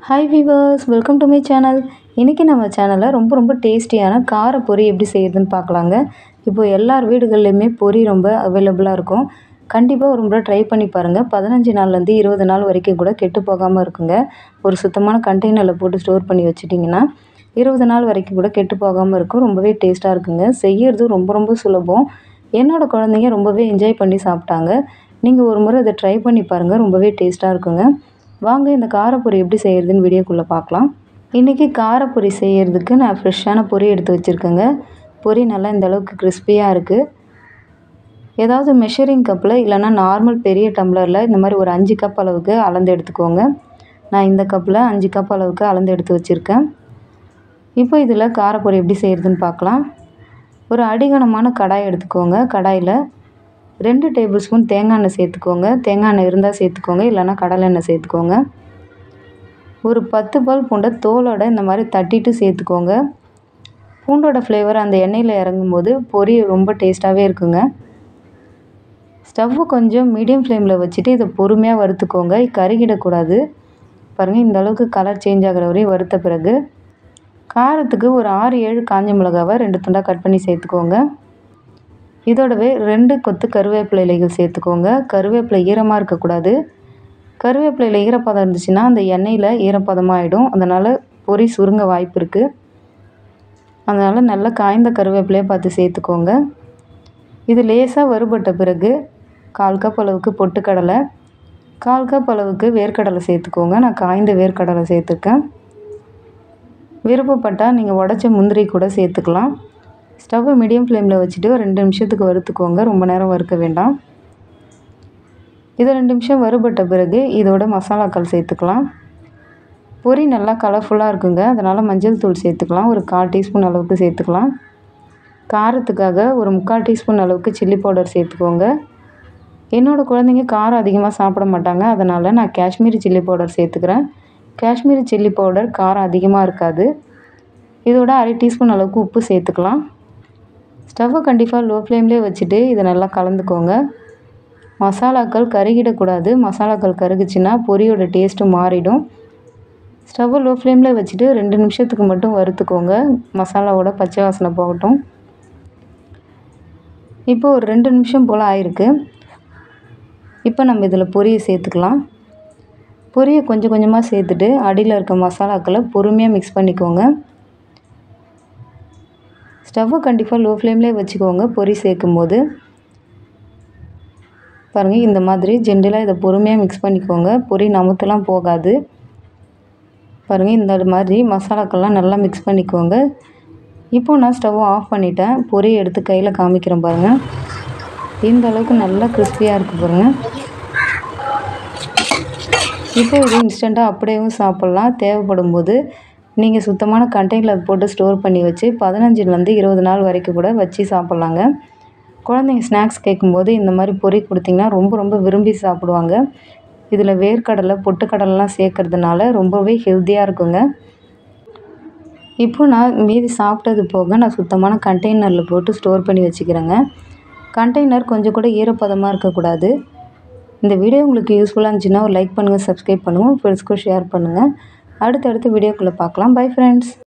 hi viewers welcome to my channel இன்றைக்கி நம்ம சேனலில் ரொம்ப ரொம்ப டேஸ்டியான கார பொரி எப்படி செய்யுதுன்னு பார்க்கலாங்க இப்போ எல்லார் வீடுகள்லையுமே பொரி ரொம்ப அவைலபிளாக இருக்கும் கண்டிப்பாக ஒரு முறை ட்ரை பண்ணி பாருங்கள் பதினஞ்சு நாள்லேருந்து இருபது நாள் வரைக்கும் கூட கெட்டு போகாமல் இருக்குங்க ஒரு சுத்தமான கண்டெய்னரில் போட்டு ஸ்டோர் பண்ணி வச்சிட்டிங்கன்னா இருபது நாள் வரைக்கும் கூட கெட்டு போகாமல் இருக்கும் ரொம்பவே டேஸ்ட்டாக இருக்குங்க செய்யறது ரொம்ப ரொம்ப சுலபம் என்னோடய குழந்தைங்க ரொம்பவே என்ஜாய் பண்ணி சாப்பிட்டாங்க நீங்கள் ஒரு முறை இதை ட்ரை பண்ணி பாருங்கள் ரொம்பவே டேஸ்ட்டாக இருக்குங்க வாங்க இந்த காரப்பொரி எப்படி செய்கிறதுன்னு வீடியோக்குள்ளே பார்க்கலாம் இன்றைக்கி காரப்பொரி செய்கிறதுக்கு நான் ஃப்ரெஷ்ஷான பொரி எடுத்து வச்சுருக்கேங்க பொரி நல்லா இந்த அளவுக்கு கிறிஸ்பியாக இருக்குது ஏதாவது மெஷரிங் கப்பில் இல்லைனா நார்மல் பெரிய டம்ளரில் இந்த மாதிரி ஒரு அஞ்சு கப் அளவுக்கு அளந்து எடுத்துக்கோங்க நான் இந்த கப்பில் அஞ்சு கப் அளவுக்கு அளந்து எடுத்து வச்சுருக்கேன் இப்போ இதில் காரப்பொரி எப்படி செய்கிறதுன்னு பார்க்கலாம் ஒரு அடிகனமான கடாய் எடுத்துக்கோங்க கடாயில் ரெண்டு டேபிள் ஸ்பூன் தேங்காய் எண்ணெய் சேர்த்துக்கோங்க தேங்காய் எண்ணெய் இருந்தால் சேர்த்துக்கோங்க இல்லைனா கடலை எண்ணெய் சேர்த்துக்கோங்க ஒரு பத்து பால் பூண்டை தோலோட இந்த மாதிரி தட்டிட்டு சேர்த்துக்கோங்க பூண்டோட ஃப்ளேவர் அந்த எண்ணெயில் இறங்கும்போது பொரி ரொம்ப டேஸ்ட்டாகவே இருக்குங்க ஸ்டவ்வை கொஞ்சம் மீடியம் ஃப்ளேமில் வச்சுட்டு இதை பொறுமையாக வறுத்துக்கோங்க கருகிடக்கூடாது பாருங்கள் இந்த அளவுக்கு கலர் சேஞ்ச் ஆகிற வரையும் வறுத்த பிறகு காரத்துக்கு ஒரு ஆறு ஏழு காஞ்ச மிளகாவை ரெண்டு துண்டாக கட் பண்ணி சேர்த்துக்கோங்க இதோடவே ரெண்டு கொத்து கருவேப்பிலை இலைகள் சேர்த்துக்கோங்க கருவேப்பிலை ஈரமாக இருக்கக்கூடாது கருவேப்பிலையில் ஈரப்பதம் இருந்துச்சுன்னா அந்த எண்ணெயில் ஈரப்பதமாகிடும் அதனால் பொரி சுருங்க வாய்ப்பு இருக்குது அதனால் நல்லா காய்ந்த காய்ந்த பார்த்து சேர்த்துக்கோங்க இது லேசாக வறுபட்ட பிறகு கால் கப் அளவுக்கு பொட்டுக்கடலை கால் கப் அளவுக்கு வேர்க்கடலை சேர்த்துக்கோங்க நான் காய்ந்த வேர்க்கடலை சேர்த்துருக்கேன் விருப்பப்பட்டால் நீங்கள் உடச்ச முந்திரி கூட சேர்த்துக்கலாம் ஸ்டவ்வை மீடியம் ஃப்ளேமில் வச்சுட்டு ஒரு ரெண்டு நிமிஷத்துக்கு வறுத்துக்கோங்க ரொம்ப நேரம் வறுக்க வேண்டாம் இது ரெண்டு நிமிஷம் வறுபட்ட பிறகு இதோட மசாலாக்கள் சேர்த்துக்கலாம் பொரி நல்லா கலர்ஃபுல்லாக இருக்குங்க அதனால் மஞ்சள் தூள் சேர்த்துக்கலாம் ஒரு கால் டீஸ்பூன் அளவுக்கு சேர்த்துக்கலாம் காரத்துக்காக ஒரு முக்கால் டீஸ்பூன் அளவுக்கு சில்லி பவுடர் சேர்த்துக்கோங்க என்னோடய குழந்தைங்க காரம் அதிகமாக சாப்பிட மாட்டாங்க அதனால் நான் காஷ்மீரி சில்லி பவுடர் சேர்த்துக்கிறேன் காஷ்மீரி சில்லி பவுடர் காரம் அதிகமாக இருக்காது இதோட அரை டீஸ்பூன் அளவுக்கு உப்பு சேர்த்துக்கலாம் ஸ்டவ்வை கண்டிப்பாக லோ ஃப்ளேம்லேயே வச்சுட்டு இதை நல்லா கலந்துக்கோங்க மசாலாக்கள் கருகிடக்கூடாது மசாலாக்கள் கருகுச்சுன்னா பொரியோட டேஸ்ட்டு மாறிடும் ஸ்டவ்வை லோ ஃப்ளேமில் வச்சுட்டு ரெண்டு நிமிஷத்துக்கு மட்டும் வறுத்துக்கோங்க மசாலாவோட பச்சை வாசனை போகட்டும் இப்போ ஒரு ரெண்டு நிமிஷம் போல் ஆயிருக்கு இப்போ நம்ம இதில் பொரியை சேர்த்துக்கலாம் பொரியை கொஞ்சம் கொஞ்சமாக சேர்த்துட்டு அடியில் இருக்க மசாலாக்களை பொறுமையாக மிக்ஸ் பண்ணிக்கோங்க ஸ்டவ்வை கண்டிப்பாக லோ ஃப்ளேம்லேயே வச்சுக்கோங்க பொரி சேர்க்கும் போது பாருங்கள் இந்த மாதிரி ஜென்டலாக இதை பொறுமையாக மிக்ஸ் பண்ணிக்கோங்க பொரி நமுத்தெல்லாம் போகாது பாருங்கள் இந்த மாதிரி மசாலாக்கள்லாம் நல்லா மிக்ஸ் பண்ணிக்கோங்க இப்போ நான் ஸ்டவ்வை ஆஃப் பண்ணிட்டேன் பொரி எடுத்து கையில் காமிக்கிறேன் பாருங்கள் இந்த அளவுக்கு நல்லா கிறிஸ்பியாக இருக்குது பாருங்கள் இப்போ இது இன்ஸ்டண்ட்டாக அப்படியேவும் சாப்பிட்லாம் தேவைப்படும் போது நீங்கள் சுத்தமான கண்டெய்னரில் போட்டு ஸ்டோர் பண்ணி வச்சு பதினஞ்சுலேருந்து இருபது நாள் வரைக்கும் கூட வச்சு சாப்பிட்லாங்க குழந்தைங்க ஸ்நாக்ஸ் கேட்கும்போது இந்த மாதிரி பொறி கொடுத்திங்கன்னா ரொம்ப ரொம்ப விரும்பி சாப்பிடுவாங்க இதில் வேர்க்கடலை பொட்டுக்கடலைலாம் சேர்க்கறதுனால ரொம்பவே ஹெல்த்தியாக இருக்குங்க இப்போ நான் மீதி சாப்பிட்டது போக நான் சுத்தமான கண்டெய்னரில் போட்டு ஸ்டோர் பண்ணி வச்சுக்கிறேங்க கண்டெய்னர் கொஞ்சம் கூட ஈரப்பதமாக இருக்கக்கூடாது இந்த வீடியோ உங்களுக்கு யூஸ்ஃபுல்லாக இருந்துச்சுன்னா ஒரு லைக் பண்ணுங்கள் சப்ஸ்கிரைப் பண்ணுங்கள் ஃப்ரெண்ட்ஸ்க்கும் ஷேர் பண்ணுங்கள் அடுத்தடுத்த வீடியோக்குள்ளே பார்க்கலாம் பை ஃப்ரெண்ட்ஸ்